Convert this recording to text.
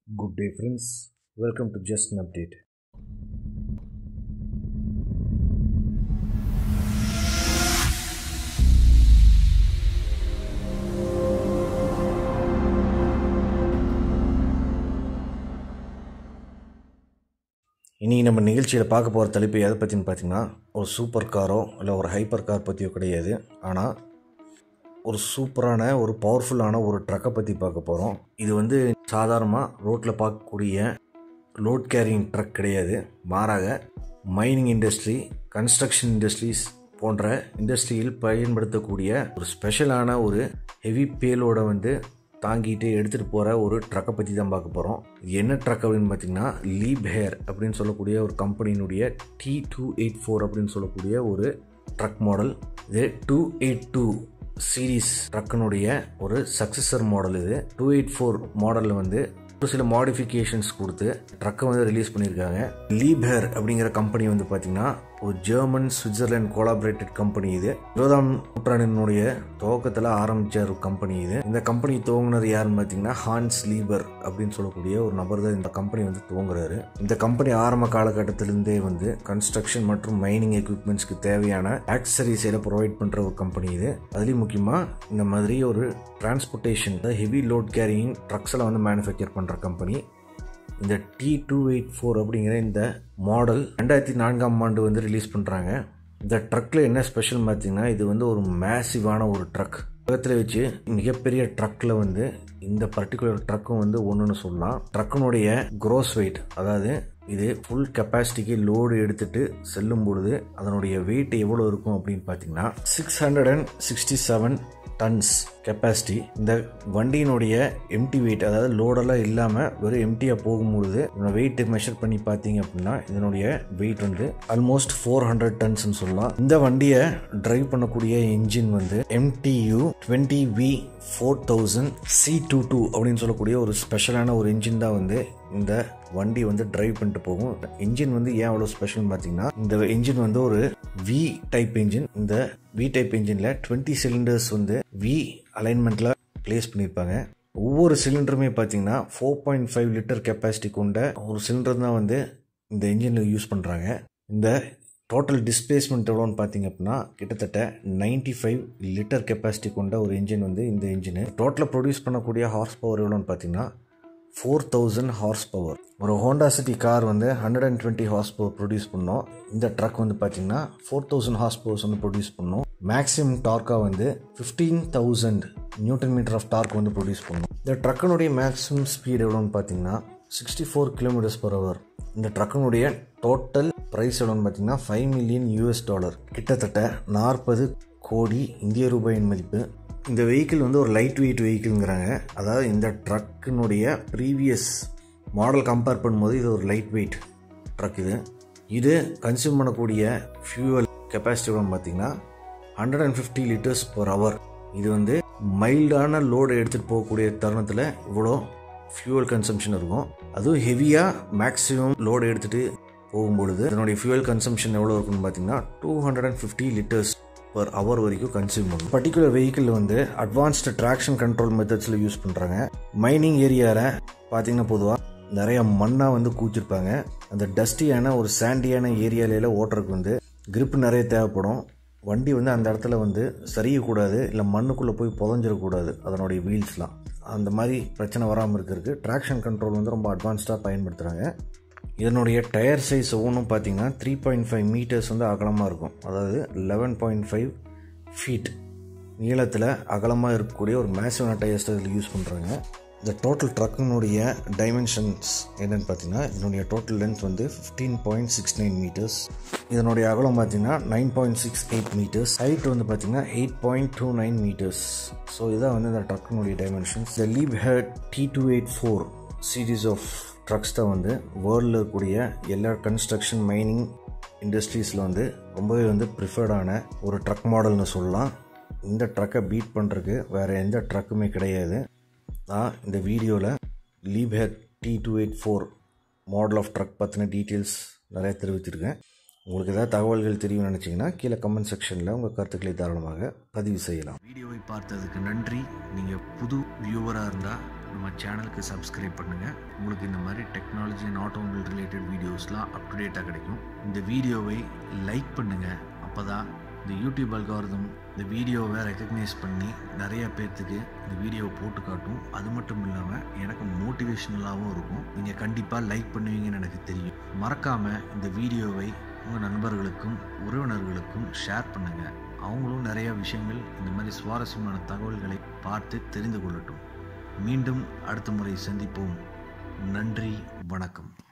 Good day, friends. Welcome to Just an Update. இனி நம்ம நிகழ்ச்சியில் பார்க்க போகிற தலைப்பு எதை பற்றின்னு பார்த்தீங்கன்னா ஒரு சூப்பர் காரோ இல்லை ஒரு ஹைப்பர் கார் பற்றியோ கிடையாது ஆனால் ஒரு சூப்பரான ஒரு பவர்ஃபுல்லான ஒரு ட்ரக்கை பற்றி பார்க்க போகிறோம் இது வந்து சாதாரணமாக ரோட்டில் பார்க்கக்கூடிய லோட் கேரிங் ட்ரக் கிடையாது மாறாக மைனிங் இண்டஸ்ட்ரி கன்ஸ்ட்ரக்ஷன் இண்டஸ்ட்ரீஸ் போன்ற இண்டஸ்ட்ரியில் பயன்படுத்தக்கூடிய ஒரு ஸ்பெஷலான ஒரு ஹெவி பேலோட வந்து தாங்கிட்டு எடுத்துகிட்டு போகிற ஒரு ட்ரக்கை பற்றி தான் பார்க்க போகிறோம் இது என்ன ட்ரக் அப்படின்னு பார்த்தீங்கன்னா லீப் ஹேர் அப்படின்னு சொல்லக்கூடிய ஒரு கம்பெனியினுடைய டி டூ எயிட் ஃபோர் அப்படின்னு சொல்லக்கூடிய ஒரு ட்ரக் மாடல் இது டூ எயிட் டூ சீரீஸ் ட்ரக்கினுடைய ஒரு சக்சஸர் மாடல் இது டூ எயிட் ஃபோர் மாடலில் வந்து ஒரு சில மாடிஃபிகேஷன்ஸ் கொடுத்து ட்ரக்கை வந்து ரிலீஸ் பண்ணியிருக்காங்க லீபேர் அப்படிங்கிற கம்பெனி வந்து பார்த்தீங்கன்னா ஒரு ஜெர்மன் சுவிட்சர்லாந்து கோலாபரேட்டட் கம்பெனி இது இருபதாம் நூற்றாண்டினுடைய துவக்கத்தில் ஆரம்பித்த ஒரு கம்பெனி இது இந்த கம்பெனி துவங்கினது யாருன்னு பார்த்தீங்கன்னா ஹான்ஸ் லீபர் அப்படின்னு சொல்லக்கூடிய ஒரு நபர் தான் இந்த கம்பெனி வந்து துவங்குறாரு இந்த கம்பெனி ஆரம்ப காலகட்டத்திலிருந்தே வந்து கன்ஸ்ட்ரக்ஷன் மற்றும் மைனிங் எக்யூப்மெண்ட்ஸ்க்கு தேவையான ஆக்சசரிஸ் எல்லாம் ப்ரொவைட் பண்ணுற ஒரு கம்பெனி இது அதுலேயும் முக்கியமாக இந்த மாதிரி ஒரு transportation heavy load carrying trucks எல்லாம் வந்து மேனுஃபேக்சர் பண்ணுற கம்பெனி இந்த டி டூ எயிட் ஃபோர் அப்படிங்கிற இந்த மாடல் ரெண்டாயிரத்தி நான்காம் ஆண்டு வந்து ரிலீஸ் பண்ணுறாங்க இந்த ட்ரக்கில் என்ன ஸ்பெஷல் பார்த்தீங்கன்னா இது வந்து ஒரு மேசிவான ஒரு ட்ரக் உலகத்தில் வச்சு மிகப்பெரிய ட்ரக்கில் வந்து இந்த பர்டிகுலர் ட்ரக்கும் வந்து ஒன்றுன்னு சொல்லலாம் ட்ரக்கினுடைய க்ரோஸ் வெயிட் அதாவது இது ஃபுல் கெப்பாசிட்டிக்கு லோடு எடுத்துட்டு செல்லும் பொழுது அதனுடைய வெயிட் எவ்வளோ இருக்கும் அப்படின்னு பார்த்தீங்கன்னா six hundred and sixty seven tons capacity இந்த வண்டியினுடைய எம்டி வெயிட் அதாவது லோடெல்லாம் இல்லாமல் வெறும் எம்டியாக போகும்பொழுது இதோட வெயிட் மெஷர் பண்ணி பார்த்தீங்க அப்படின்னா இதனுடைய வெயிட் வந்து ஆல்மோஸ்ட் ஃபோர் ஹண்ட்ரட் டன்ஸ்னு சொல்லலாம் இந்த வண்டியை டிரைவ் பண்ணக்கூடிய இன்ஜின் வந்து MTU twenty V four thousand C two two அப்படின்னு சொல்லக்கூடிய ஒரு ஸ்பெஷலான ஒரு இன்ஜின் தான் வந்து இந்த வண்டி வந்து டிரைவ் பண்ணிட்டு போகும் இன்ஜின் வந்து ஏன் அவ்வளோ ஸ்பெஷல்னு பார்த்தீங்கன்னா இந்த இன்ஜின் வந்து ஒரு வி டைப் இன்ஜின் இந்த வி டைப் இன்ஜினில் டுவெண்ட்டி சிலிண்டர்ஸ் வந்து வி அலைன்மெண்ட்டில் பிளேஸ் பண்ணியிருப்பாங்க ஒவ்வொரு சிலிண்டருமே பார்த்தீங்கன்னா four point five litre capacity கொண்ட ஒரு சிலிண்டர் தான் வந்து இந்த இன்ஜினில் யூஸ் பண்ணுறாங்க இந்த டோட்டல் டிஸ்பிளேஸ்மெண்ட் எவ்வளோன்னு பார்த்தீங்க அப்படின்னா கிட்டத்தட்ட நைன்டி ஃபைவ் லிட்டர் கெப்பாசிட்டி கொண்ட ஒரு இன்ஜின் வந்து இந்த இன்ஜின் டோட்டலாக ப்ரொடியூஸ் பண்ணக்கூடிய ஹார்ஸ் பவர் எவ்வளோன்னு பார்த்தீங்கன்னா ஃபோர் தௌசண்ட் ஹார்ஸ் பவர் ஒரு ஹோண்டா சிட்டி கார் வந்து hundred and twenty horsepower produce பண்ணோம் இந்த ட்ரக் வந்து பார்த்தீங்கன்னா ஃபோர் தௌசண்ட் ஹார்ஸ் பவர்ஸ் வந்து ப்ரொடியூஸ் பண்ணோம் மேக்ஸிமம் டார்க்காக வந்து fifteen thousand newton metre of torque வந்து ப்ரொடியூஸ் பண்ணோம் இந்த ட்ரக்கினுடைய மேக்ஸிமம் ஸ்பீட் எவ்வளோன்னு பார்த்தீங்கன்னா sixty four kilometres per hour இந்த ட்ரக்கினுடைய டோட்டல் ப்ரைஸ் எவ்வளோன்னு பார்த்தீங்கன்னா ஃபைவ் மில்லியன் யூஎஸ் டாலர் கிட்டத்தட்ட நாற்பது கோடி இந்திய ரூபாயின் மதிப்பு இந்த வெஹிக்கிள் வந்து ஒரு லைட் வெயிட் வெஹிக்கிள்ங்கிறாங்க அதாவது இந்த ட்ரக்கினுடைய ப்ரீவியஸ் மாடல் கம்பேர் பண்ணும்போது இது ஒரு லைட் வெயிட் ட்ரக் இது இது கன்சியூம் பண்ணக்கூடிய ஃபியூவல் கெப்பாசிட்டி எவ்வளோன்னு பார்த்தீங்கன்னா hundred and fifty litres per hour இது வந்து மைல்டான லோடு எடுத்துகிட்டு போகக்கூடிய தருணத்தில் இவ்வளோ ஃபியூவல் கன்சம்ஷன் இருக்கும் அதுவும் ஹெவியாக மேக்ஸிமம் லோடு எடுத்துகிட்டு போகும்பொழுது இதனுடைய ஃபியூவல் கன்சம்ஷன் எவ்வளோ இருக்குன்னு பார்த்தீங்கன்னா two hundred and fifty litres per hour வரைக்கும் கன்சியூம் பண்ணும் பர்டிகுலர் வெஹிக்கிள் வந்து அட்வான்ஸ்டு ட்ராக்ஷன் கண்ட்ரோல் மெத்தட்ஸில் யூஸ் பண்ணுறாங்க மைனிங் ஏரியாவில் பார்த்தீங்கன்னா பொதுவாக நிறைய மண்ணாக வந்து கூச்சிருப்பாங்க அந்த டஸ்டியான ஒரு சாண்டியான ஏரியாலையில் ஓட்டுறதுக்கு வந்து கிரிப் நிறைய தேவைப்படும் வண்டி வந்து அந்த இடத்துல வந்து சரியக்கூடாது இல்லை மண்ணுக்குள்ளே போய் புதஞ்சிடக்கூடாது அதனுடைய வீல்ஸ்லாம் அந்த மாதிரி பிரச்சனை வராமல் இருக்கிறதுக்கு ட்ராக்ஷன் கண்ட்ரோல் வந்து ரொம்ப அட்வான்ஸ்டாக பயன்படுத்துகிறாங்க இதனுடைய டயர் சைஸ் ஒவ்வொன்றும் பார்த்தீங்கன்னா த்ரீ பாயிண்ட் ஃபைவ் மீட்டர்ஸ் வந்து அகலமாக இருக்கும் அதாவது லெவன் பாயிண்ட் ஃபைவ் ஃபீட் நீளத்தில் அகலமாக இருக்கக்கூடிய ஒரு மேசிவான டயர்ஸ் இதில் யூஸ் பண்ணுறாங்க இந்த டோட்டல் ட்ரக்கினுடைய டைமென்ஷன்ஸ் என்னென்னு பார்த்தீங்கன்னா இதனுடைய டோட்டல் லென்த் வந்து fifteen point six nine metres இதனுடைய அகலம் பார்த்தீங்கன்னா nine point six eight metres height வந்து பார்த்தீங்கன்னா eight point two nine metres so இதான் வந்து இந்த ட்ரக்கினுடைய டைமென்ஷன்ஸ் இந்த லீப் ஹெட் T two eight four series of trucks தான் வந்து வேர்ல்டில் இருக்கக்கூடிய எல்லா கன்ஸ்ட்ரக்ஷன் மைனிங் இண்டஸ்ட்ரீஸில் வந்து ரொம்பவே வந்து ப்ரிஃபர்டான ஒரு ட்ரக் மாடல்னு சொல்லலாம் இந்த ட்ரக்கை பீட் பண்ணுறதுக்கு வேறு எந்த ட்ரக்குமே கிடையாது நான் இந்த வீடியோவில் லீபேர் T two eight four model of truck பற்றின டீட்டெயில்ஸ் நிறைய தெரிவிச்சிருக்கேன் உங்களுக்கு ஏதாவது தகவல்கள் தெரியும்னு நினச்சிங்கன்னா கீழே கமெண்ட் செக்ஷனில் உங்கள் கருத்துக்களை தாராளமாக பதிவு செய்யலாம் வீடியோவை பார்த்ததுக்கு நன்றி நீங்கள் புது வியூவராக இருந்தால் நம்ம சேனலுக்கு சப்ஸ்கிரைப் பண்ணுங்கள் உங்களுக்கு இந்த மாதிரி டெக்னாலஜி அண்ட் ஆட்டோமொபைல் ரிலேட்டட் வீடியோஸ்லாம் அப் டு டேட்டாக கிடைக்கும் இந்த வீடியோவை லைக் பண்ணுங்கள் அப்போ தான் இந்த யூடியூப் அல்காரதம் இந்த வீடியோவை ரெக்கக்னைஸ் பண்ணி நிறைய பேர்த்துக்கு இந்த வீடியோவை போட்டு காட்டும் அது மட்டும் இல்லாமல் எனக்கு மோட்டிவேஷ்னலாகவும் இருக்கும் நீங்கள் கண்டிப்பாக லைக் பண்ணுவீங்கன்னு எனக்கு தெரியும் மறக்காமல் இந்த வீடியோவை உங்கள் நண்பர்களுக்கும் உறவினர்களுக்கும் ஷேர் பண்ணுங்கள் அவங்களும் நிறைய விஷயங்கள் இந்த மாதிரி சுவாரஸ்யமான தகவல்களை பார்த்து தெரிந்து கொள்ளட்டும் மீண்டும் அடுத்த முறை சந்திப்போம் நன்றி வணக்கம்